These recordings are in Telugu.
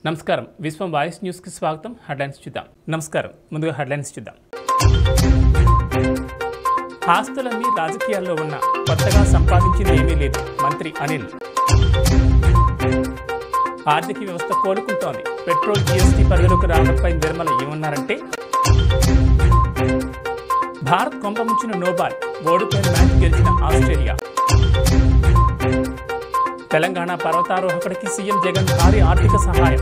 నమస్కారం విశ్వం వాయిస్ న్యూస్కి స్వాగతం హెడ్లైన్స్ చూద్దాం నమస్కారం ముందుగా హెడ్లైన్స్ చూద్దాం ఆస్తులన్నీ రాజకీయాల్లో ఉన్న కొత్తగా సంపాదించింది ఏమీ లేదు మంత్రి అనిల్ ఆర్థిక వ్యవస్థ కోలుకుంటోంది పెట్రోల్ జీఎస్టీ పరిధిలోకి రావడంపై నిర్మల ఏమన్నారంటే భారత్ కొంపముంచిన నోబాల్ ఓడిపోయిన మ్యాచ్ గెలిచిన ఆస్ట్రేలియా తెలంగాణ పర్వతారోహకుడికి సీఎం జగన్ భారీ ఆర్థిక సహాయం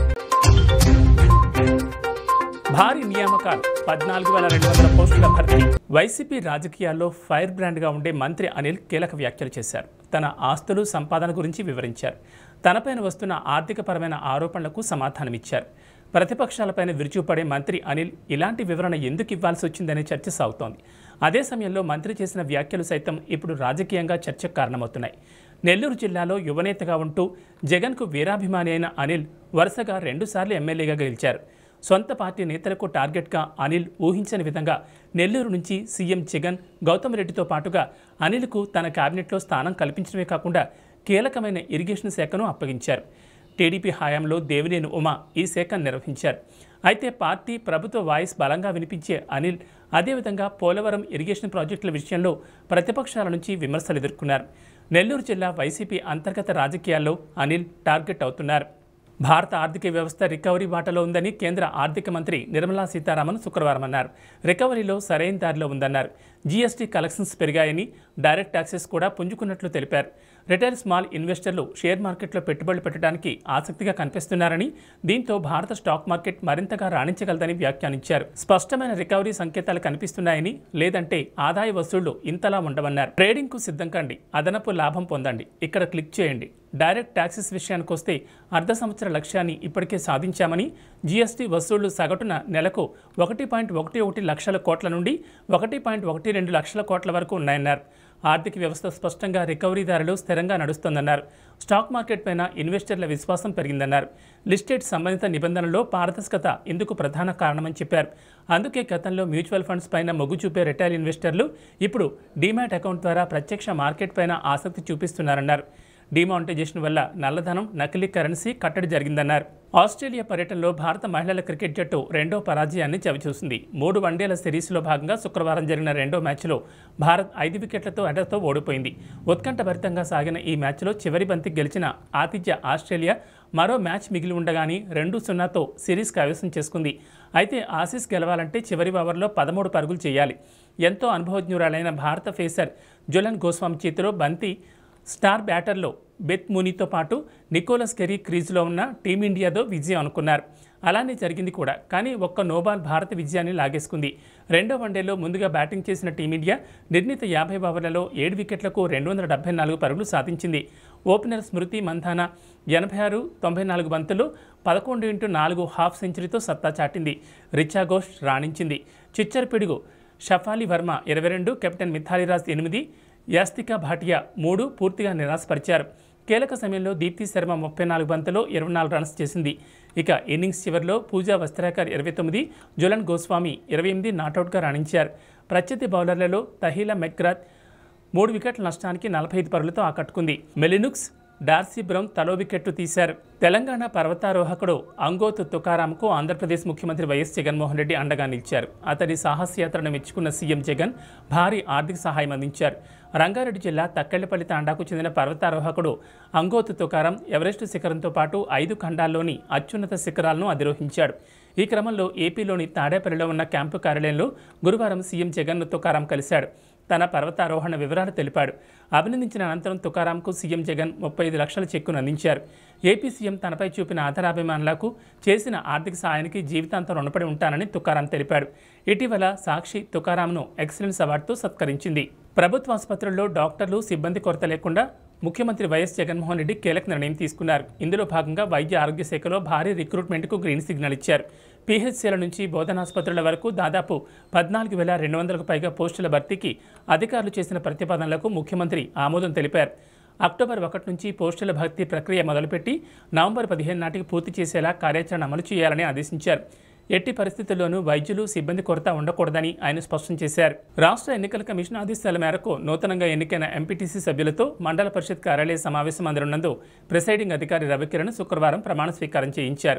భారీ నియామకాలు పద్నాలుగు వేల రెండు వందల పోస్టుల భర్తీ వైసీపీ రాజకీయాల్లో ఫైర్ బ్రాండ్గా ఉండే మంత్రి అనిల్ కీలక వ్యాఖ్యలు చేశారు తన ఆస్తులు సంపాదన గురించి వివరించారు తనపైన వస్తున్న ఆర్థికపరమైన ఆరోపణలకు సమాధానమిచ్చారు ప్రతిపక్షాలపైన విరుచుపడే మంత్రి అనిల్ ఇలాంటి వివరణ ఎందుకు ఇవ్వాల్సి వచ్చిందనే చర్చ సాగుతోంది అదే సమయంలో మంత్రి చేసిన వ్యాఖ్యలు సైతం ఇప్పుడు రాజకీయంగా చర్చకు కారణమవుతున్నాయి నెల్లూరు జిల్లాలో యువనేతగా ఉంటూ జగన్కు వీరాభిమాని అయిన అనిల్ వరుసగా రెండుసార్లు ఎమ్మెల్యేగా గెలిచారు సొంత పార్టీ నేతలకు టార్గెట్గా అనిల్ ఊహించని విధంగా నెల్లూరు నుంచి సీఎం జగన్ గౌతమ్ రెడ్డితో పాటుగా అనిల్కు తన కేబినెట్లో స్థానం కల్పించడమే కాకుండా కీలకమైన ఇరిగేషన్ శాఖను అప్పగించారు టీడీపీ హయాంలో దేవినేని ఉమ ఈ శాఖను నిర్వహించారు అయితే పార్టీ ప్రభుత్వ వాయిస్ బలంగా వినిపించే అనిల్ అదేవిధంగా పోలవరం ఇరిగేషన్ ప్రాజెక్టుల విషయంలో ప్రతిపక్షాల నుంచి విమర్శలు ఎదుర్కొన్నారు నెల్లూరు జిల్లా వైసీపీ అంతర్గత రాజకీయాల్లో అనిల్ టార్గెట్ అవుతున్నారు భారత ఆర్థిక వ్యవస్థ రికవరీ బాటలో ఉందని కేంద్ర ఆర్థిక మంత్రి నిర్మలా సీతారామన్ శుక్రవారం అన్నారు రికవరీలో సరైన దారిలో ఉందన్నారు జీఎస్టీ కలెక్షన్స్ పెరిగాయని డైరెక్ట్ ట్యాక్సెస్ కూడా పుంజుకున్నట్లు తెలిపారు రిటైల్ స్మాల్ ఇన్వెస్టర్లు షేర్ మార్కెట్లో పెట్టుబడులు పెట్టడానికి ఆసక్తిగా కనిపిస్తున్నారని దీంతో భారత స్టాక్ మార్కెట్ మరింతగా రాణించగలదని వ్యాఖ్యానించారు స్పష్టమైన రికవరీ సంకేతాలు కనిపిస్తున్నాయని లేదంటే ఆదాయ వసూళ్లు ఇంతలా ఉండవన్నారు ట్రేడింగ్ కు సిద్ధం కండి అదనపు లాభం పొందండి ఇక్కడ క్లిక్ చేయండి డైరెక్ట్ ట్యాక్సెస్ విషయానికి వస్తే అర్ధ సంవత్సర లక్ష్యాన్ని ఇప్పటికే సాధించామని జీఎస్టీ వసూళ్లు సగటున నెలకు ఒకటి పాయింట్ ఒకటి ఒకటి లక్షల కోట్ల నుండి ఒకటి పాయింట్ ఒకటి రెండు లక్షల కోట్ల వరకు ఉన్నాయన్నారు ఆర్థిక వ్యవస్థ స్పష్టంగా రికవరీ దారిలో స్థిరంగా నడుస్తోందన్నారు స్టాక్ మార్కెట్ పైన ఇన్వెస్టర్ల విశ్వాసం పెరిగిందన్నారు లిస్టెడ్ సంబంధిత నిబంధనల్లో పారదర్శకత ఇందుకు ప్రధాన కారణమని చెప్పారు అందుకే గతంలో మ్యూచువల్ ఫండ్స్ పైన మొగ్గు చూపే రిటైల్ ఇన్వెస్టర్లు ఇప్పుడు డీమ్యాట్ అకౌంట్ ద్వారా ప్రత్యక్ష మార్కెట్ పైన ఆసక్తి చూపిస్తున్నారన్నారు డిమానిటైజేషన్ వల్ల నల్లధనం నకిలీ కరెన్సీ కట్టడి జరిగిందన్నారు ఆస్ట్రేలియా పర్యటనలో భారత మహిళల క్రికెట్ జట్టు రెండో పరాజయాన్ని చవిచూసింది మూడు వన్డేల సిరీస్లో భాగంగా శుక్రవారం జరిగిన రెండో మ్యాచ్లో భారత్ ఐదు వికెట్లతో అడ్డతో ఓడిపోయింది ఉత్కంఠభరితంగా సాగిన ఈ మ్యాచ్లో చివరి బంతి గెలిచిన ఆతిథ్య ఆస్ట్రేలియా మరో మ్యాచ్ మిగిలి ఉండగానే రెండు సున్నాతో సిరీస్ కైవసం చేసుకుంది అయితే ఆసీస్ గెలవాలంటే చివరి ఓవర్లో పదమూడు పరుగులు చేయాలి ఎంతో అనుభవజ్ఞురాలైన భారత ఫేసర్ జులన్ గోస్వామి చేతిలో బంతి స్టార్ బ్యాటర్లో బెత్ మునీతో పాటు నికోలస్ కెరీ క్రీజ్లో ఉన్న టీమిండియాతో విజయం అనుకున్నారు అలానే జరిగింది కూడా కానీ ఒక్క నోబాల్ భారత విజయాన్ని లాగేసుకుంది రెండో వన్డేలో ముందుగా బ్యాటింగ్ చేసిన టీమిండియా నిర్ణీత యాభై ఓవర్లలో ఏడు వికెట్లకు రెండు వందల డెబ్బై నాలుగు పరుగులు సాధించింది ఓపెనర్ స్మృతి మంధాన ఎనభై ఆరు తొంభై నాలుగు బంతులు పదకొండు ఇంటూ నాలుగు హాఫ్ సెంచరీతో సత్తా చాటింది రిచా ఘోష్ రాణించింది చిచ్చర్ పిడుగు షఫాలి వర్మ ఇరవై రెండు కెప్టెన్ మిథాలీరాజ్ ఎనిమిది యాస్తికా భాటియా మూడు పూర్తిగా నిరాశపరిచారు కీలక సమయంలో దీప్తి శర్మ ముప్పై నాలుగు బంతులో ఇరవై నాలుగు రన్స్ చేసింది ఇక ఇన్నింగ్స్ చివరిలో పూజా వస్త్రాకర్ ఇరవై తొమ్మిది జులన్ గోస్వామి ఇరవై ఎనిమిది నాటౌట్గా రాణించారు ప్రత్యర్థి బౌలర్లలో తహీలా మెక్రాత్ మూడు వికెట్ల నష్టానికి నలభై ఐదు పరుగులతో ఆకట్టుకుంది మెలినుక్స్ డార్సీ బ్రౌన్ తలో వికెట్టు తీశారు తెలంగాణ పర్వతారోహకుడు అంగోతు తుకారాంకు ఆంధ్రప్రదేశ్ ముఖ్యమంత్రి వైఎస్ జగన్మోహన్ రెడ్డి అండగా నిలిచారు అతడి సాహసయాత్రను మెచ్చుకున్న సీఎం జగన్ భారీ ఆర్థిక సహాయం అందించారు రంగారెడ్డి జిల్లా తక్కెళ్లపల్లి తాండాకు చెందిన పర్వతారోహకుడు అంగోతు తుకారం ఎవరెస్ట్ శిఖరంతో పాటు ఐదు ఖండాల్లోని అత్యున్నత శిఖరాలను అధిరోహించాడు ఈ క్రమంలో ఏపీలోని తాడేపల్లిలో ఉన్న క్యాంపు కార్యాలయంలో గురువారం సీఎం జగన్ను తుకారం కలిశాడు తన పర్వతారోహణ వివరాలు తెలిపాడు అభినందించిన అనంతరం తుకారాంకు సీఎం జగన్ ముప్పై ఐదు లక్షల చెక్కును అందించారు ఏపీ సీఎం తనపై చూపిన ఆధారాభిమానులకు చేసిన ఆర్థిక సాయానికి జీవితాంతం రుణపడి ఉంటానని తుకారాం తెలిపాడు ఇటీవల సాక్షి తుకారాంను ఎక్సలెన్స్ అవార్డుతో సత్కరించింది ప్రభుత్వ ఆసుపత్రుల్లో డాక్టర్లు సిబ్బంది కొరత లేకుండా ముఖ్యమంత్రి వైఎస్ జగన్మోహన్ రెడ్డి కీలక నిర్ణయం తీసుకున్నారు ఇందులో భాగంగా వైద్య ఆరోగ్య శాఖలో భారీ రిక్రూట్మెంట్కు గ్రీన్ సిగ్నల్ ఇచ్చారు పీహెచ్సీల నుంచి బోధనాసుపత్రుల వరకు దాదాపు పద్నాలుగు వేల రెండు వందలకు పైగా పోస్టుల భర్తీకి అధికారులు చేసిన ప్రతిపాదనలకు ముఖ్యమంత్రి ఆమోదం తెలిపారు అక్టోబర్ ఒకటి నుంచి పోస్టుల భర్తీ ప్రక్రియ మొదలుపెట్టి నవంబర్ పదిహేను నాటికి పూర్తి చేసేలా కార్యాచరణ అమలు చేయాలని ఆదేశించారు ఎట్టి పరిస్థితుల్లోనూ వైద్యులు సిబ్బంది కొరత ఉండకూడదని ఆయన స్పష్టం చేశారు రాష్ట్ర ఎన్నికల కమిషన్ ఆదేశాల మేరకు నూతనంగా ఎన్నికైన ఎంపీటీసీ సభ్యులతో మండల పరిషత్ కార్యాలయ సమావేశం అందనున్నందు ప్రిసైడింగ్ అధికారి రవికిరణ్ శుక్రవారం ప్రమాణ స్వీకారం చేయించారు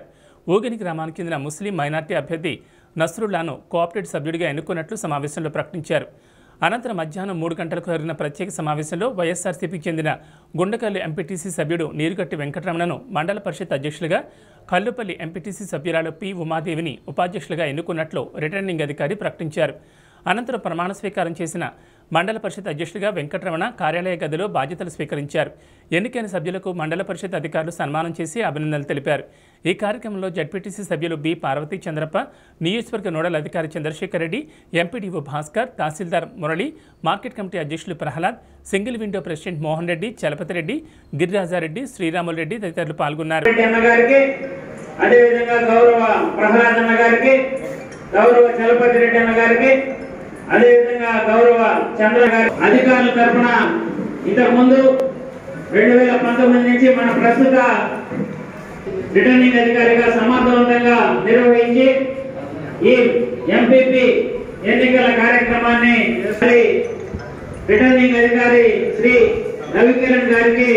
ఊగిని గ్రామానికి చెందిన ముస్లిం మైనార్టీ అభ్యర్థి నస్రుల్లాను కోఆపరేటివ్ సభ్యుడిగా ఎన్నుకున్నట్లు సమావేశంలో ప్రకటించారు అనంతరం మధ్యాహ్నం మూడు గంటలకు జరిగిన ప్రత్యేక సమావేశంలో వైఎస్ఆర్సీపీకి చెందిన గుండకల్లి ఎంపీటీసీ సభ్యుడు నీరుగట్టి వెంకటరమణను మండల పరిషత్ అధ్యక్షులుగా కల్లుపల్లి ఎంపీటీసీ సభ్యురాలు పి ఉమాదేవిని ఉపాధ్యక్షులుగా ఎన్నుకున్నట్లు రిటర్నింగ్ అధికారి ప్రకటించారు అనంతరం ప్రమాణ స్వీకారం చేసిన మండల పరిషత్ అధ్యక్షుడిగా వెంకటరమణ కార్యాలయ గదిలో బాధ్యతలు స్వీకరించారు ఎన్నికైన సభ్యులకు మండల పరిషత్ అధికారులు సన్మానం చేసి అభినందనలు తెలిపారు ఈ కార్యక్రమంలో జడ్పీటీసీ సభ్యులు బి పార్వతీ చంద్రప్ప నియోజకవర్గ నోడల్ అధికారి Chandrasekhar Reddy MPDO Bhaskar tahsildar Murali market committee అధ్యక్షులు Prahlad single window president Mohan Reddy Chalapathi Reddy Giriraja Reddy Sriramulu Reddy తదితరులు పాల్గొన్నారు రెడ్డి అన్న గారికి అదేవిధంగా గౌరవ ప్రహ్లాద్ అన్న గారికి గౌరవ చలపతి రెడ్డి అన్న గారికి అదేవిధంగా గౌరవ చంద్ర గారి అధికారుల తరఫున ఇంతకు ముందు రెండు వేల పంతొమ్మిది నుంచి మన ప్రస్తుత రిటర్నింగ్ అధికారిగా సమర్థవంతంగా నిర్వహించి ఈ ఎంపీపీ ఎన్నికల కార్యక్రమాన్ని మరి రిటర్నింగ్ అధికారి శ్రీ రవికిరణ్ గారికి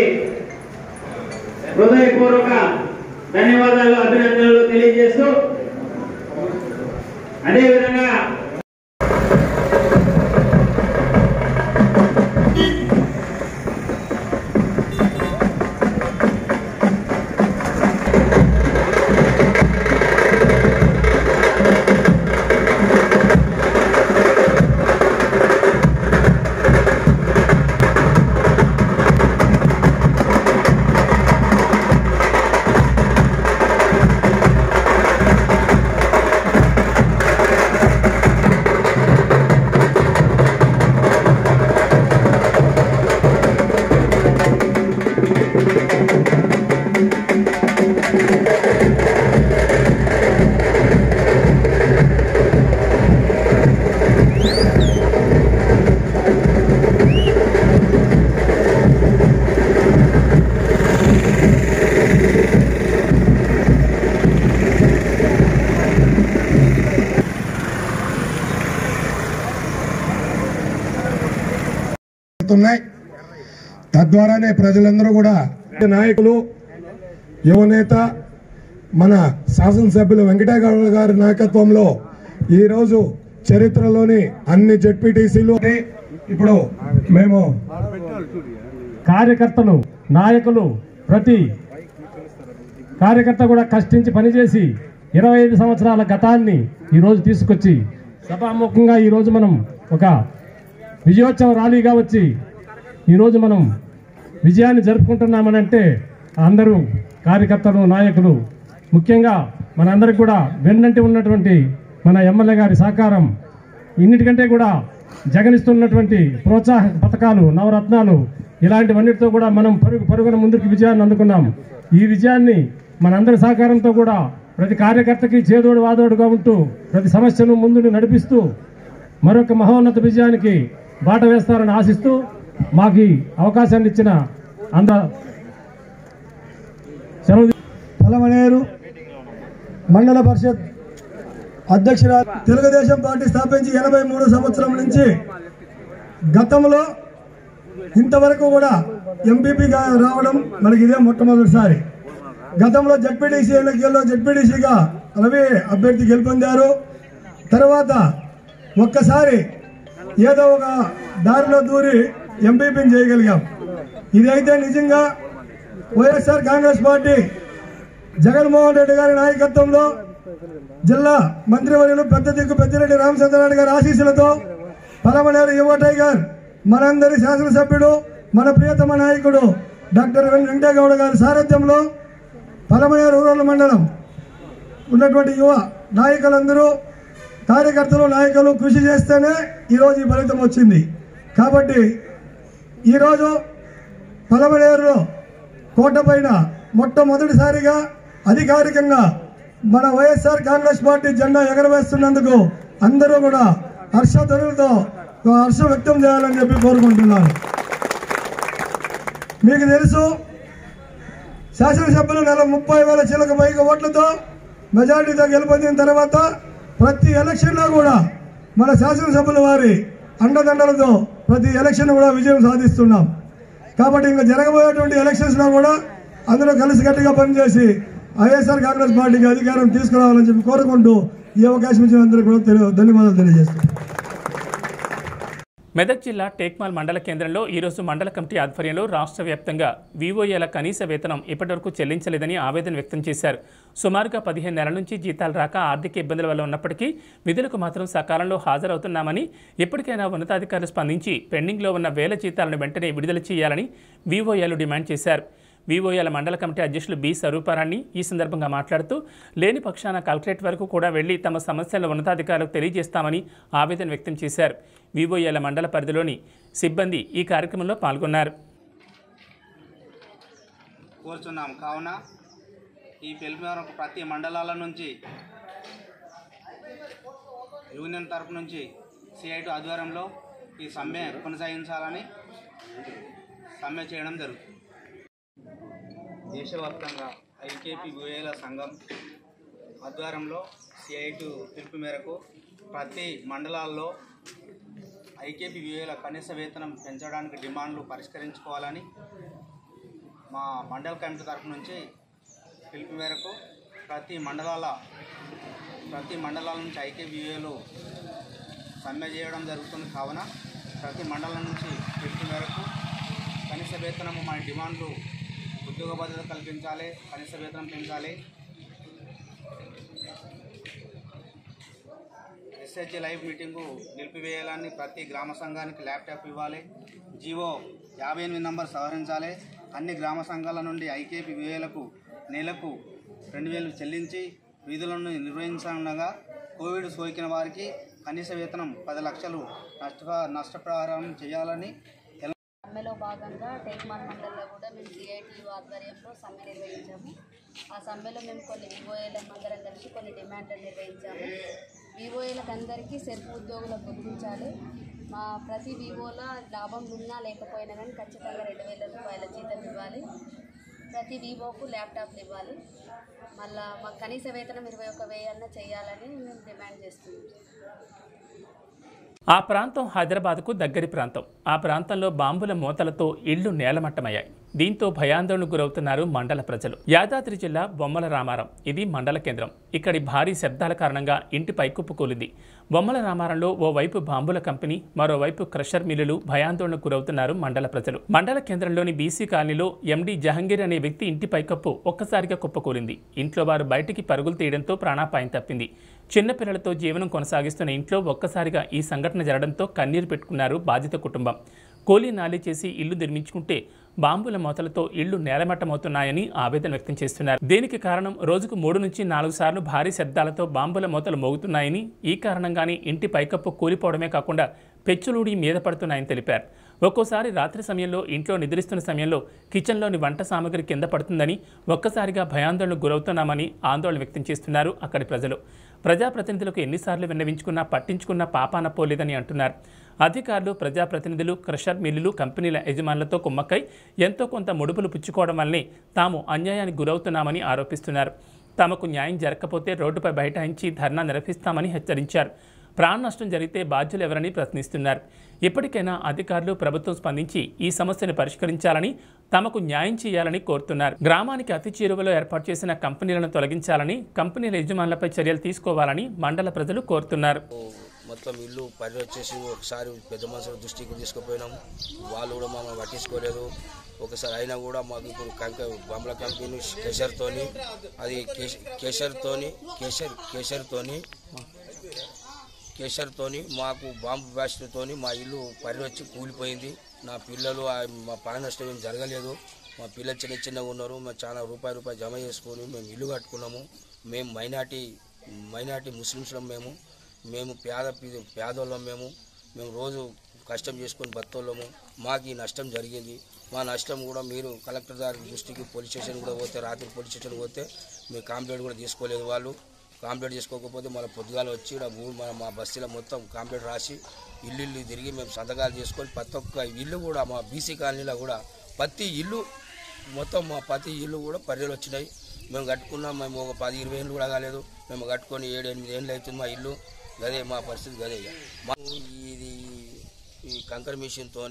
హృదయపూర్వక ధన్యవాదాలు అభినందనలు తెలియజేస్తూ అదేవిధంగా ఉన్నాయి తద్వారానే ప్రజలందరూ కూడా నాయకులు యువనేత మన శాసనసభ్యులు వెంకటేగౌడ గారి నాయకత్వంలో ఈరోజు చరిత్రలోని అన్ని జెడ్పీటీసీలు ఇప్పుడు మేము కార్యకర్తలు నాయకులు ప్రతి కార్యకర్త కూడా కష్టించి పనిచేసి ఇరవై ఐదు సంవత్సరాల గతాన్ని ఈరోజు తీసుకొచ్చి సభాముఖంగా ఈరోజు మనం ఒక విజయోత్సవ ర్యాలీగా వచ్చి ఈరోజు మనం విజయాన్ని జరుపుకుంటున్నామనంటే అందరూ కార్యకర్తలు నాయకులు ముఖ్యంగా మనందరికి కూడా వెన్నంటి ఉన్నటువంటి మన ఎమ్మెల్యే గారి సహకారం ఇన్నిటికంటే కూడా జగనిస్తున్నటువంటి ప్రోత్సాహ పథకాలు నవరత్నాలు ఇలాంటివన్నిటితో కూడా మనం పరుగు పరుగున ముందుకు విజయాన్ని అందుకున్నాం ఈ విజయాన్ని మనందరి సహకారంతో కూడా ప్రతి కార్యకర్తకి చేదోడు వాదోడుగా ఉంటూ ప్రతి సమస్యను ముందుకు నడిపిస్తూ మరొక మహోన్నత విజయానికి బాట వేస్తారని ఆశిస్తూ మాకు ఈ అవకాశాన్ని ఇచ్చిన అంద సెలవు పలమనేరు మండల పరిషత్ అధ్యక్షురాలు తెలుగుదేశం పార్టీ స్థాపించి ఎనభై మూడు సంవత్సరం నుంచి గతంలో ఇంతవరకు కూడా ఎంపీపీగా రావడం మనకి ఇదే మొట్టమొదటిసారి గతంలో జడ్పీటీసీ ఎన్నికల్లో జడ్పీటీసీగా రవి అభ్యర్థి గెలుపొందారు తర్వాత ఒక్కసారి ఏదో ఒక దారిలో దూరి ఎంపీపీని చేయగలిగాం ఇదైతే నిజంగా వైఎస్ఆర్ కాంగ్రెస్ పార్టీ జగన్మోహన్ రెడ్డి గారి నాయకత్వంలో జిల్లా మంత్రివర్యులు పెద్ద దిక్కు పెద్దిరెడ్డి రామచంద్రరెడ్డి గారి ఆశీస్సులతో పలమనేరు యువ టైగర్ మనందరి శాసనసభ్యుడు మన ప్రియతమ నాయకుడు డాక్టర్ వెం వెంకటేగౌడ గారి సారథ్యంలో పలమనేరు రూరల్ మండలం ఉన్నటువంటి యువ నాయకులందరూ కార్యకర్తలు నాయకులు కృషి చేస్తేనే ఈరోజు ఈ ఫలితం వచ్చింది కాబట్టి ఈరోజు పలమనేరులో కోట పైన మొట్టమొదటిసారిగా అధికారికంగా మన వైఎస్ఆర్ కాంగ్రెస్ పార్టీ జెండా ఎగరవేస్తున్నందుకు అందరూ కూడా హర్షధ్వనులతో హర్షం వ్యక్తం చేయాలని చెప్పి కోరుకుంటున్నాను మీకు తెలుసు శాసనసభ్యులు నెల ముప్పై వేల చిలక పైగా ఓట్లతో మెజార్టీతో గెలుపొందిన తర్వాత ప్రతి ఎలక్షన్లో కూడా మన శాసనసభ్యుల వారి అండదండలతో ప్రతి ఎలక్షన్ కూడా విజయం సాధిస్తున్నాం కాబట్టి ఇంకా జరగబోయేటువంటి ఎలక్షన్స్ లో కూడా అందరూ కలిసికట్టుగా పనిచేసి వైఎస్ఆర్ కాంగ్రెస్ పార్టీకి అధికారం తీసుకురావాలని చెప్పి కోరుకుంటూ ఈ అవకాశం ఇచ్చిన అందరికీ కూడా తెలి- ధన్యవాదాలు తెలియజేస్తున్నాను మెదక్ జిల్లా టేక్మాల్ మండల కేంద్రంలో ఈరోజు మండల కమిటీ ఆధ్వర్యంలో రాష్ట్ర వ్యాప్తంగా వివోఏల కనీస వేతనం ఇప్పటివరకు చెల్లించలేదని ఆవేదన వ్యక్తం చేశారు సుమారుగా పదిహేను నెలల నుంచి జీతాలు రాక ఆర్థిక ఇబ్బందుల వల్ల ఉన్నప్పటికీ విధులకు మాత్రం సకాలంలో హాజరవుతున్నామని ఎప్పటికైనా ఉన్నతాధికారులు స్పందించి పెండింగ్లో ఉన్న వేల జీతాలను వెంటనే విడుదల చేయాలని వివోఏలు డిమాండ్ చేశారు వివోఏల మండల కమిటీ అధ్యక్షులు బి స్వరూపారాణి ఈ సందర్భంగా మాట్లాడుతూ లేని పక్షాన కలెక్టరేట్ వరకు కూడా వెళ్లి తమ సమస్యలను ఉన్నతాధికారులకు తెలియజేస్తామని ఆవేదన వ్యక్తం చేశారు వివోఏల మండల పరిధిలోని సిబ్బంది ఈ కార్యక్రమంలో పాల్గొన్నారు కోరుచున్నాం కావున ఈ పిలుపు మేరకు ప్రతి మండలాల నుంచి యూనియన్ తరపు నుంచి సిఐటి ఆధ్వర్యంలో ఈ సమ్మె కొనసాగించాలని సమ్మె చేయడం జరుగుతుంది దేశవ్యాప్తంగా ఐకేపీ యుఏల సంఘం ఆధ్వర్యంలో సిఐటి పిలుపు మేరకు ప్రతి మండలాల్లో ఐకేపీ యుఏల కనీస వేతనం పెంచడానికి డిమాండ్లు పరిష్కరించుకోవాలని మా మండల కమిటీ తరఫు నుంచి పిలుపు మేరకు ప్రతి మండలాల ప్రతి మండలాల నుంచి ఐకేబీఏలు సమ్మె చేయడం జరుగుతుంది కావున ప్రతి మండలం నుంచి పిలుపు మేరకు కనీస వేతనము మన డిమాండ్లు ఉద్యోగ భద్రత కల్పించాలి కనీస వేతనం పెంచాలి ఎస్హెచ్జి లైవ్ మీటింగు నిలిపివేయాలని ప్రతి గ్రామ సంఘానికి ల్యాప్టాప్ ఇవ్వాలి జీవో యాభై ఎనిమిది నంబర్ సవరించాలి అన్ని గ్రామ సంఘాల నుండి ఐకేపీ వివేలకు నెలకు రెండు వేలు చెల్లించి విధులను నిర్వహించగా కోవిడ్ సోకిన వారికి కనీస వేతనం పది లక్షలు నష్ట నష్టపరిహారం చేయాలని సమ్మెలో భాగంగా టేక్మాన్ మండలంలో కూడా మేము సిఐటి ఆధ్వర్యంలో సమ్మె నిర్వహించాము ఆ సమ్మెలో మేము కొన్ని వివోఏలకు అందరం కలిసి కొన్ని డిమాండ్లు నిర్వహించాము వివోఏలకు అందరికీ సెల్ఫ్ ఉద్యోగులకు గుర్తించాలి మా ప్రతి వివోల లాభం ఉన్నా లేకపోయినా కానీ ఖచ్చితంగా రెండు వేల రూపాయల జీతం ఇవ్వాలి ప్రతి వివోకు ల్యాప్టాప్లు ఇవ్వాలి మళ్ళా మాకు కనీస వేతనం ఇరవై ఒక వెయ్యన్న చేయాలని మేము డిమాండ్ చేస్తున్నాం ఆ ప్రాంతం హైదరాబాద్కు దగ్గరి ప్రాంతం ఆ ప్రాంతంలో బాంబుల మూతలతో ఇళ్లు నేలమట్టమయ్యాయి దీంతో భయాందోళనకు గురవుతున్నారు మండల ప్రజలు యాదాద్రి జిల్లా బొమ్మల రామారం ఇది మండల కేంద్రం ఇక్కడి భారీ శబ్దాల కారణంగా ఇంటి పైకుప్పు కూలింది బొమ్మల రామారంలో ఓవైపు బాంబుల కంపెనీ మరోవైపు క్రషర్ మిల్లులు భయాందోళనకు గురవుతున్నారు మండల ప్రజలు మండల కేంద్రంలోని బీసీ కాలనీలో ఎండీ జహంగీర్ అనే వ్యక్తి ఇంటి పైకప్పు ఒక్కసారిగా కుప్పకూలింది ఇంట్లో వారు బయటికి పరుగులు తీయడంతో ప్రాణాపాయం తప్పింది చిన్నపిల్లలతో జీవనం కొనసాగిస్తున్న ఇంట్లో ఒక్కసారిగా ఈ సంఘటన జరగడంతో కన్నీరు పెట్టుకున్నారు బాధిత కుటుంబం కూలీ నాలి చేసి ఇల్లు నిర్మించుకుంటే బాంబుల మూతలతో ఇళ్లు నేలమట్టమవుతున్నాయని ఆవేదన వ్యక్తం చేస్తున్నారు దీనికి కారణం రోజుకు మూడు నుంచి నాలుగు సార్లు భారీ శబ్దాలతో బాంబుల మూతలు మోగుతున్నాయని ఈ కారణంగానే ఇంటి పైకప్పు కూలిపోవడమే కాకుండా పెచ్చులూడి మీద పడుతున్నాయని తెలిపారు ఒక్కోసారి రాత్రి సమయంలో ఇంట్లో నిద్రిస్తున్న సమయంలో కిచెన్లోని వంట సామాగ్రి కింద పడుతుందని ఒక్కసారిగా భయాందోళనకు గురవుతున్నామని ఆందోళన వ్యక్తం చేస్తున్నారు అక్కడి ప్రజలు ప్రజాప్రతినిధులకు ఎన్నిసార్లు విన్నవించుకున్నా పట్టించుకున్న పాపాన పోలేదని అంటున్నారు అధికారులు ప్రజాప్రతినిధులు క్రషర్ మిల్లులు కంపెనీల యజమానులతో కుమ్మక్కై ఎంతో కొంత ముడుపులు పుచ్చుకోవడం వల్లనే తాము అన్యాయానికి గురవుతున్నామని ఆరోపిస్తున్నారు తమకు న్యాయం జరగకపోతే రోడ్డుపై బైఠాయించి ధర్నా నిర్వహిస్తామని హెచ్చరించారు ప్రాణ నష్టం జరిగితే బాధ్యులు ఎవరని ప్రశ్నిస్తున్నారు ఇప్పటికైనా అధికారులు ప్రభుత్వం స్పందించి ఈ సమస్యను పరిష్కరించాలని తమకు న్యాయం చేయాలని కోరుతున్నారు గ్రామానికి అతి చేరువలో ఏర్పాటు చేసిన కంపెనీలను తొలగించాలని కంపెనీల యజమానులపై చర్యలు తీసుకోవాలని మండల ప్రజలు కోరుతున్నారు మొత్తం ఇల్లు పని వచ్చేసి ఒకసారి పెద్ద మనుషుల దృష్టికి తీసుకుపోయినాం వాళ్ళు కూడా మమ్మల్ని పట్టించుకోలేదు ఒకసారి అయినా కూడా మాకు ఇప్పుడు కంక బొమ్మల కంపెనీ కేసర్తోని అది కేస- కేసర్తోని కేసర్ కేసర్తోని కేసర్తోని మాకు బాంబు బ్లాస్ట్తోని మా ఇల్లు పరి వచ్చి కూలిపోయింది నా పిల్లలు ఆ- మా ప్రాణ నష్టం ఏం జరగలేదు మా పిల్లలు చిన్న చిన్నగా ఉన్నారు మేము చాలా రూపాయి రూపాయి జమ చేసుకొని మేము ఇల్లు కట్టుకున్నాము మేము మైనార్టీ మైనార్టీ ముస్లిమ్స్లం మేము మేము పేద పి- పేదోళ్ళం మేము మేము రోజు కష్టం చేసుకొని బతోళ్ళము మాకు ఈ నష్టం జరిగింది మా నష్టం కూడా మీరు కలెక్టర్ గారి దృష్టికి పోలీస్ స్టేషన్ కూడా పోతే రాత్రి పోలీస్ స్టేషన్ పోతే మీ కంప్లైంట్ కూడా తీసుకోలేదు వాళ్ళు కంప్లైంట్ చేసుకోకపోతే మళ్ళీ పొద్దుగాల వచ్చి ఇక్కడ ఊరు మన మా బస్తీలో మొత్తం కంప్లైంట్ రాసి ఇల్లు ఇల్లు తిరిగి మేము సంతకాలు చేసుకొని ప్రతి ఒక్క ఇల్లు కూడా మా బీసీ కాలనీలో కూడా ప్రతి ఇల్లు మొత్తం మా ప్రతి ఇల్లు కూడా పర్యలు వచ్చినాయి మేము కట్టుకున్నాం మేము ఒక పది ఇరవై ఏళ్ళు కూడా కాలేదు మేము కట్టుకొని ఏడు ఎనిమిది ఏళ్ళు అవుతుంది మా ఇల్లు గదే మా పరిస్థితి గదే ఇక మా ఇది ఈ కంకర్ మిషన్తోని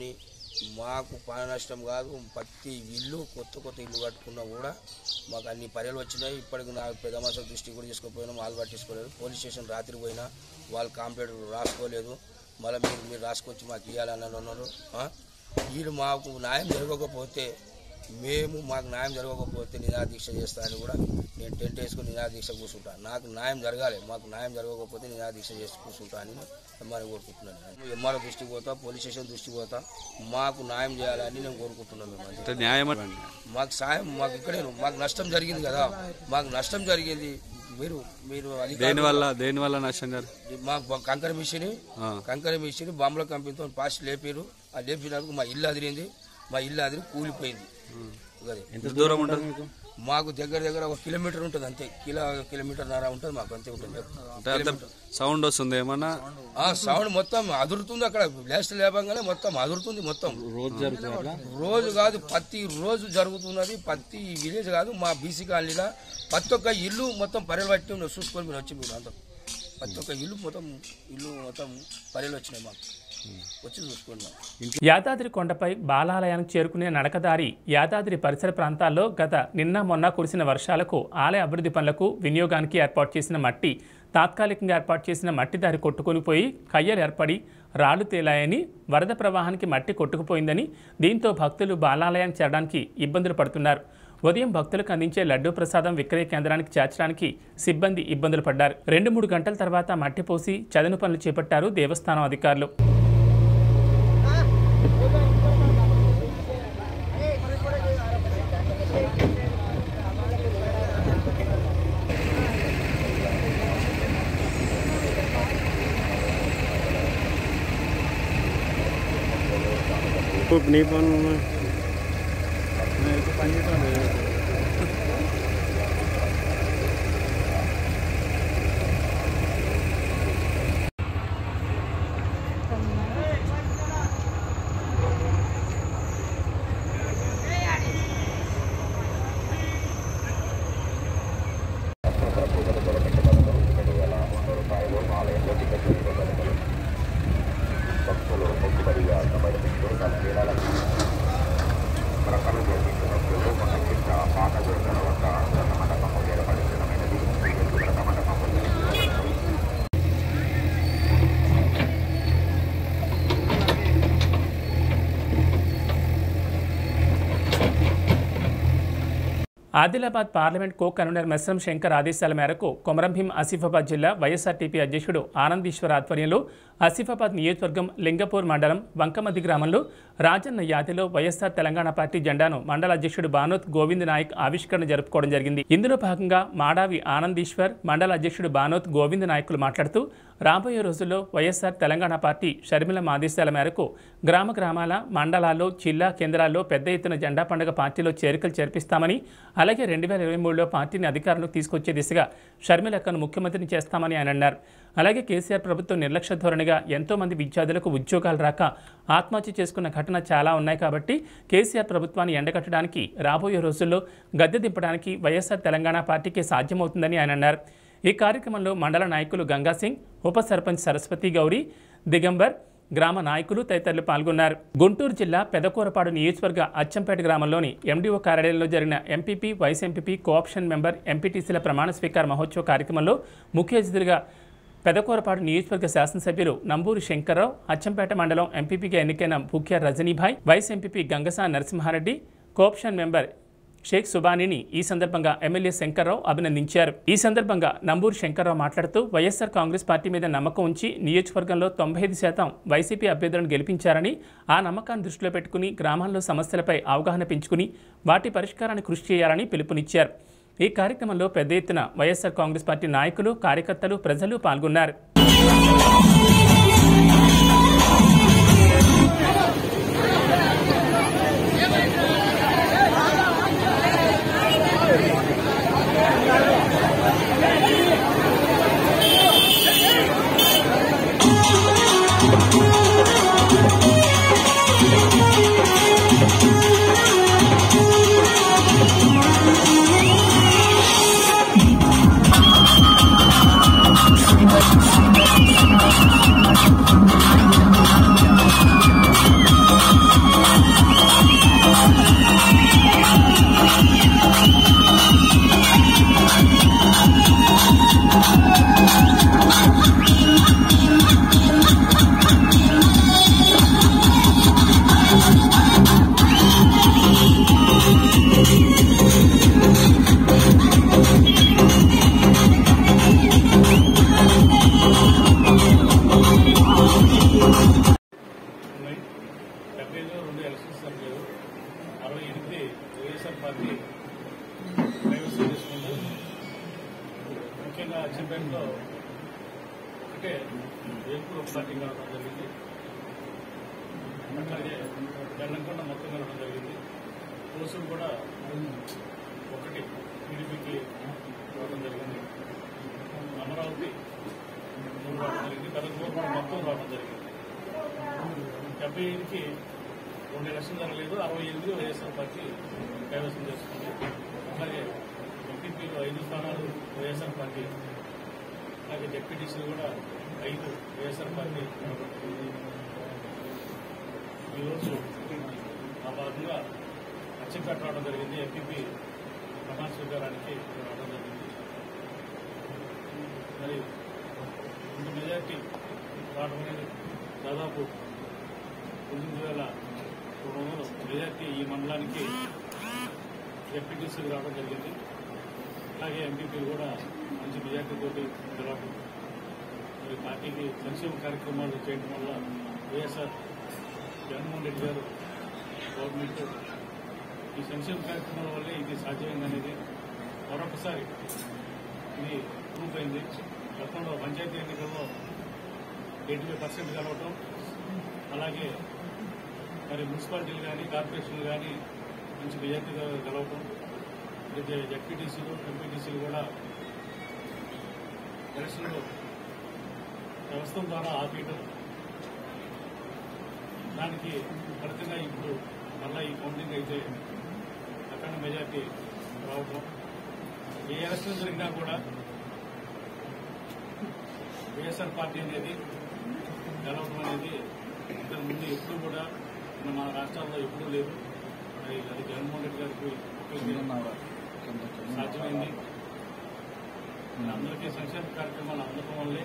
మాకు ప్రాణ నష్టం కాదు ప్రతి ఇల్లు కొత్త కొత్త ఇల్లు కట్టుకున్నా కూడా మాకు అన్ని పర్యలు వచ్చినాయి ఇప్పటికి నాకు పెద్ద మనుషుల దృష్టి కూడా తీసుకుపోయినా వాళ్ళు పట్టించుకోలేదు పోలీస్ స్టేషన్ రాత్రి పోయినా వాళ్ళు కంప్లైంట్ రాసుకోలేదు మళ్ళీ మీరు మీరు రాసుకొచ్చి మాకు ఇవ్వాలని అన్నారు ఆ? వీళ్ళు మాకు న్యాయం జరగకపోతే మేము మాకు న్యాయం జరగకపోతే నిరాదీక్ష చేస్తా అని కూడా నేను టెంట్ వేసుకుని నిరాదీక్ష కూర్చుంటా నాకు న్యాయం జరగాలి మాకు న్యాయం జరగకపోతే నిరాదీక్ష చేసి కూర్చుంటా అని ఎంఆర్ఓ కోరుకుంటున్నాను ఎంఆర్ఓ దృష్టికి పోతా పోలీస్ స్టేషన్ దృష్టికి పోతా మాకు న్యాయం చేయాలని నేను కోరుకుంటున్నాను మేము అంతే. న్యాయం మాకు సాయం మాకు ఇక్కడే మాకు నష్టం జరిగింది కదా మాకు నష్టం జరిగింది మీరు మీరు అధికారులు- దేని వల్ల దేని వల్ల నష్టం జరిగింది మాకు కంకర మిషన్ ఆ. కంకర మిషన్ బాంబుల కంపెనీతో పాస్ లేపారు ఆ లేపినందుకు మా ఇల్లు అదిరింది మా ఇల్లు అదిరి కూలిపోయింది అది ఎంత దూరం ఉంటుంది మీకు మాకు దగ్గర దగ్గర ఒక కిలోమీటర్ ఉంటుంది అంతే కిలో కిలోమీటర్ నర ఉంటుంది మాకు అంతే ఉంటుంది అంటే అంత సౌండ్ వస్తుంది ఏమన్నా ఆ సౌండ్ మొత్తం అదురుతుంది అక్కడ బ్లాస్ట్ లేపంగానే మొత్తం అదురుతుంది మొత్తం రోజు జరుగుతుంది అట్లా రోజు కాదు ప్రతి రోజు జరుగుతున్నది ప్రతి విలేజ్ కాదు మా బీసీ కాలనీలో ప్రతి ఒక్క ఇల్లు మొత్తం పర్యలు పట్టి ఉన్నది. చూసుకొని మీరు వచ్చి మీరు అంతా ప్రతి ఒక్క ఇల్లు మొత్తం ఇల్లు మొత్తం పర్యలు వచ్చినాయి మాకు వచ్చి చూసుకోండి మాకు యాదాద్రి కొండపై బాలాలయానికి చేరుకునే నడకదారి యాదాద్రి పరిసర ప్రాంతాల్లో గత నిన్న మొన్న కురిసిన వర్షాలకు ఆలయ అభివృద్ధి పనులకు వినియోగానికి ఏర్పాటు చేసిన మట్టి తాత్కాలికంగా ఏర్పాటు చేసిన మట్టి దారి కొట్టుకొని పోయి కయ్యలు ఏర్పడి రాళ్లు తేలాయని వరద ప్రవాహానికి మట్టి కొట్టుకుపోయిందని దీంతో భక్తులు బాలాలయానికి చేరడానికి ఇబ్బందులు పడుతున్నారు ఉదయం భక్తులకు అందించే లడ్డూ ప్రసాదం విక్రయ కేంద్రానికి చేర్చడానికి సిబ్బంది ఇబ్బందులు పడ్డారు రెండు మూడు గంటల తర్వాత మట్టి పోసి చదును పనులు చేపట్టారు దేవస్థానం అధికారులు నీ పని Adilabad parliament co convener Mesram Shankar ఆదేశాల మేరకు కొమరంభీం ఆసిఫాబాద్ జిల్లా వైఎస్ఆర్టీపీ అధ్యక్షుడు ఆనందీశ్వర్ ఆధ్వర్యంలో ఆసిఫాబాద్ నియోజకవర్గం లింగపూర్ మండలం వంకమది గ్రామంలో రాజన్న యాదిలో వైఎస్ఆర్ తెలంగాణ పార్టీ జెండాను మండల అధ్యక్షుడు బానోత్ గోవింద్ నాయక్ ఆవిష్కరణ జరుపుకోవడం జరిగింది ఇందులో భాగంగా మాడావి ఆనందీశ్వర్ మండల అధ్యక్షుడు బానోత్ గోవింద్ నాయకులు మాట్లాడుతూ రాబోయే రోజుల్లో వైఎస్ఆర్ తెలంగాణ పార్టీ షర్మిల ఆదేశాల మేరకు గ్రామ గ్రామాల మండలాల్లో జిల్లా కేంద్రాల్లో పెద్ద ఎత్తున జెండా పండుగ పార్టీలో చేరికలు చేర్పిస్తామని అలాగే రెండు వేల ఇరవై మూడులో పార్టీని అధికారంలోకి తీసుకొచ్చే దిశగా షర్మిలక్కను ముఖ్యమంత్రిని చేస్తామని ఆయన అన్నారు అలాగే కేసీఆర్ ప్రభుత్వం నిర్లక్ష్య ధోరణిగా ఎంతో మంది విద్యార్థులకు ఉద్యోగాలు రాక ఆత్మహత్య చేసుకున్న ఘటన చాలా ఉన్నాయి కాబట్టి కేసీఆర్ ప్రభుత్వాన్ని ఎండగట్టడానికి రాబోయే రోజుల్లో గద్దె దింపడానికి వైఎస్ఆర్ తెలంగాణ పార్టీకి సాధ్యమవుతుందని ఆయన అన్నారు ఈ కార్యక్రమంలో మండల నాయకులు గంగాసింగ్ ఉప సర్పంచ్ సరస్వతి గౌరి దిగంబర్ గ్రామ నాయకులు తదితరులు పాల్గొన్నారు గుంటూరు జిల్లా పెదకూరపాడు నియోజకవర్గ అచ్చంపేట గ్రామంలోని ఎండీఓ కార్యాలయంలో జరిగిన MPP vice MPP co option member ఎంపీటీసీల ప్రమాణ స్వీకార మహోత్సవ కార్యక్రమంలో ముఖ్య అతిథులుగా పెదకూరపాడు నియోజకవర్గ శాసనసభ్యులు నంబూరి శంకర్రావు అచ్చంపేట మండలం ఎంపీపీగా ఎన్నికైన Bhukya Rajanibhai vice MPP Gangasa Narasimhareddy co option member Shaik సుబానీని ఈ సందర్భంగా ఎమ్మెల్యే శంకర్రావు అభినందించారు ఈ సందర్భంగా నంబూరు శంకర్రావు మాట్లాడుతూ వైఎస్ఆర్ కాంగ్రెస్ పార్టీ మీద నమ్మకం ఉంచి నియోజకవర్గంలో తొంభై ఐదు శాతం వైసీపీ అభ్యర్థులను గెలిపించారని ఆ నమ్మకాన్ని దృష్టిలో పెట్టుకుని గ్రామాల్లో సమస్యలపై అవగాహన పెంచుకుని వాటి పరిష్కారాన్ని కృషి చేయాలని పిలుపునిచ్చారు ఈ కార్యక్రమంలో పెద్ద ఎత్తున వైఎస్ఆర్ కాంగ్రెస్ పార్టీ నాయకులు కార్యకర్తలు ప్రజలు పాల్గొన్నారు Thank వైఎస్ఆర్ పార్టీ కైవసం చేసుకుంది ముఖ్యంగా అచ్చంపేటలో ఒకటే వేపూర్ పార్టీ కావడం జరిగింది అట్లాగే గండంకొండ మొత్తం కలవడం జరిగింది కోసులు కూడా ఒకటి టీడీపీకి రావడం జరిగింది అమరావతి మూడు రావడం జరిగింది కలకూరు కూడా మొత్తం రావడం జరిగింది డెబ్బై ఎనిమిదికి రెండు ఎలక్షన్ జరగలేదు అరవై ఎనిమిది వైఎస్ఆర్ పార్టీ కైవసం చేసుకుంది అలాగే ఎంపీపీలో ఐదు స్థానాలు వైఎస్ఆర్ పార్టీ అలాగే డిప్యూటీసీలు కూడా ఐదు వైఎస్ఆర్ పార్టీ ఈరోజు ఆ భాగంగా అచ్చంపేట రావడం జరిగింది ఎంపీపీ ప్రమాణ స్వీకారానికి రావడం జరిగింది మరి ఇంత మెజార్టీ రావడం అనేది దాదాపు తొమ్మిది వేల రెండు వందలు మెజార్టీ ఈ మండలానికి ఎంపీటీసీలు రావడం జరిగింది అలాగే ఎంపీపీ కూడా మంచి మెజార్టీ తోటి గెలవడం మరి పార్టీకి సంక్షేమ కార్యక్రమాలు చేయడం వల్ల వైఎస్ఆర్ జగన్మోహన్ రెడ్డి గారు గవర్నమెంట్ ఈ సంక్షేమ కార్యక్రమాల వల్లే ఇది సాధ్యమైందనేది మరొకసారి ఇది ప్రూఫ్ అయింది గతంలో పంచాయతీ ఎన్నికల్లో ఎయిటీ ఫైవ్ పర్సెంట్ కలవటం అలాగే మరి మున్సిపాలిటీలు కానీ కార్పొరేషన్లు కానీ మంచి మెజార్టీగా గెలవటం అయితే జడ్పీటీసీలు ఎంపీటీసీలు కూడా ఎలక్షన్లో వ్యవస్థ ద్వారా ఆపేయటం దానికి ఫలితంగా ఇప్పుడు మళ్ళా ఈ కౌంటింగ్ అయితే అఖండ మెజార్టీ రావటం ఏ ఎలక్షన్ జరిగినా కూడా వైఎస్ఆర్ పార్టీ అనేది గెలవడం అనేది ఇంతకు ముందు ఎప్పుడు కూడా మన మన రాష్ట్రాల్లో ఎప్పుడూ లేదు మరి అది జగన్మోహన్ రెడ్డి గారికి ఒక్కరికే సాధ్యమైంది మరి అందరికీ సంక్షేమ కార్యక్రమాలు అందడం వల్లే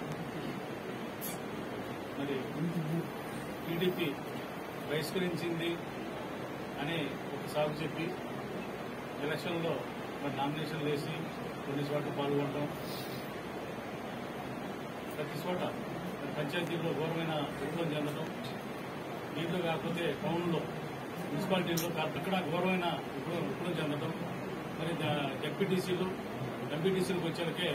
మరి టీడీపీ బహిష్కరించింది అని ఒక సాగు చెప్పి ఎలక్షన్లో మరి నామినేషన్లు వేసి కొన్ని చోట్ల పాల్గొనడం ప్రతి చోట మరి పంచాయతీల్లో ఘోరమైన విఫలం చెందడం దీంట్లో కాకపోతే టౌన్లో మున్సిపాలిటీల్లో కాకపోతే ఇక్కడ ఘోరమైన విఫలం విఫలం చెందడం మరి జడ్పీటీసీలు ఎంపీటీసీలకు వచ్చేలకే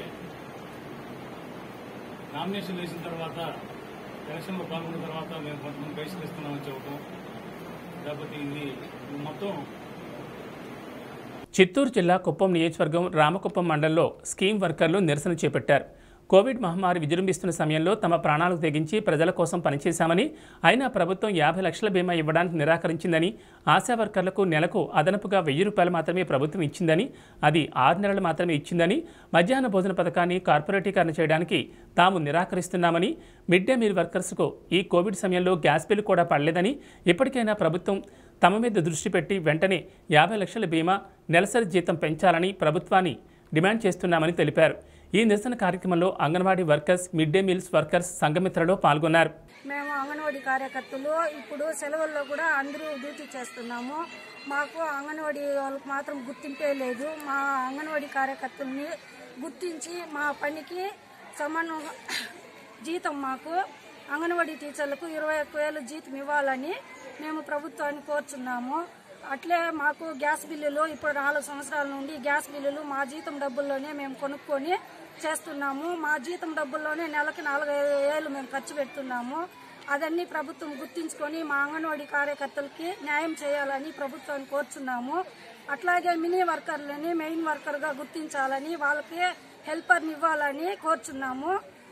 నామినేషన్ వేసిన తర్వాత ఎలక్షన్లో పాల్గొన్న తర్వాత మేము కొంతమంది బహిష్కరిస్తున్నామని చెప్పడం లేకపోతే ఇది మొత్తం చిత్తూరు జిల్లా కుప్పం నియోజకవర్గం రామకుప్పం మండలంలో స్కీమ్ వర్కర్లు నిరసన చేపట్టారు కోవిడ్ మహమ్మారి విజృంభిస్తున్న సమయంలో తమ ప్రాణాలకు తెగించి ప్రజల కోసం పనిచేశామని అయినా ప్రభుత్వం యాభై లక్షల బీమా ఇవ్వడానికి నిరాకరించిందని ఆశా వర్కర్లకు నెలకు అదనపుగా వెయ్యి రూపాయలు మాత్రమే ప్రభుత్వం ఇచ్చిందని అది ఆరు నెలలు మాత్రమే ఇచ్చిందని మధ్యాహ్న భోజన పథకాన్ని కార్పొరేటీకరణ చేయడానికి తాము నిరాకరిస్తున్నామని మిడ్ డే మీల్ వర్కర్స్కు ఈ కోవిడ్ సమయంలో గ్యాస్ బిల్లు కూడా పడలేదని ఇప్పటికైనా ప్రభుత్వం తమ మీద దృష్టి పెట్టి వెంటనే యాభై లక్షల బీమా నెలసరి జీతం పెంచాలని ప్రభుత్వాన్ని డిమాండ్ చేస్తున్నామని తెలిపారు ఈ నిరసన కార్యక్రమంలో anganwadi workers mid day meals workers సంఘమిత్రలో పాల్గొన్నారు మేము అంగన్వాడీ కార్యకర్తలు ఇప్పుడు సెలవుల్లో కూడా అందరూ డ్యూటీ చేస్తున్నాము మాకు అంగన్వాడీ వాళ్ళకి మాత్రం గుర్తింపే లేదు మా అంగన్వాడీ కార్యకర్తల్ని గుర్తించి మా పనికి సమానం జీతం మాకు అంగన్వాడీ టీచర్లకు ఇరవై ఒక్క వేలు జీతం ఇవ్వాలని మేము ప్రభుత్వాన్ని కోరుచున్నాము అట్లే మాకు గ్యాస్ బిల్లులు ఇప్పుడు నాలుగు సంవత్సరాల నుండి గ్యాస్ బిల్లులు మా జీతం డబ్బుల్లోనే మేము కొనుక్కొని చేస్తున్నాము మా జీతం డబ్బుల్లోనే నెలకి నాలుగు వేలు మేము ఖర్చు పెడుతున్నాము అదన్నీ ప్రభుత్వం గుర్తించుకొని మా అంగన్వాడీ కార్యకర్తలకి న్యాయం చేయాలని ప్రభుత్వాన్ని కోరుచున్నాము అట్లాగే మినీ వర్కర్లని మెయిన్ వర్కర్గా గుర్తించాలని వాళ్ళకి హెల్పర్ని ఇవ్వాలని కోరుచున్నాము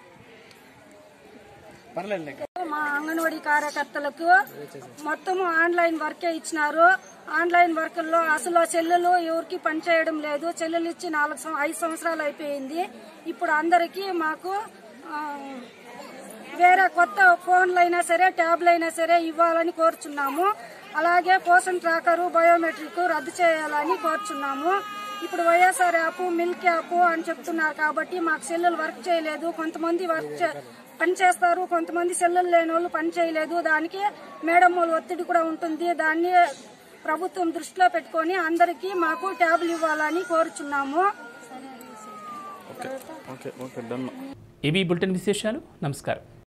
మా అంగన్వాడీ కార్యకర్తలకు మొత్తం ఆన్లైన్ వర్కే ఇచ్చినారు ఆన్లైన్ వర్కుల్లో అసలు చెల్లెలు ఎవరికి పనిచేయడం లేదు చెల్లెలు ఇచ్చి నాలుగు సం- ఐదు సంవత్సరాలు అయిపోయింది ఇప్పుడు అందరికీ మాకు ఆ, వేరే కొత్త ఫోన్లు అయినా సరే ట్యాబ్లు అయినా సరే ఇవ్వాలని కోరుచున్నాము అలాగే పోషన్ ట్రాకరు బయోమెట్రిక్ రద్దు చేయాలని కోరుచున్నాము ఇప్పుడు వైఎస్ఆర్ యాప్ మిల్క్ యాప్ అని చెప్తున్నారు కాబట్టి మాకు సెల్లులు వర్క్ చేయలేదు కొంతమంది వర్క్ చే- పని చేస్తారు కొంతమంది సెల్లులు లేని వాళ్ళు పని చేయలేదు దానికి మేడం వాళ్ళ ఒత్తిడి కూడా ఉంటుంది దాన్ని ప్రభుత్వం దృష్టిలో పెట్టుకొని అందరికీ మాకు ట్యాబ్లు ఇవ్వాలని కోరుచున్నాము ఓకే ఓకే ఓకే డన్ ఇవి బులెటిన్ విశేషాలు నమస్కారం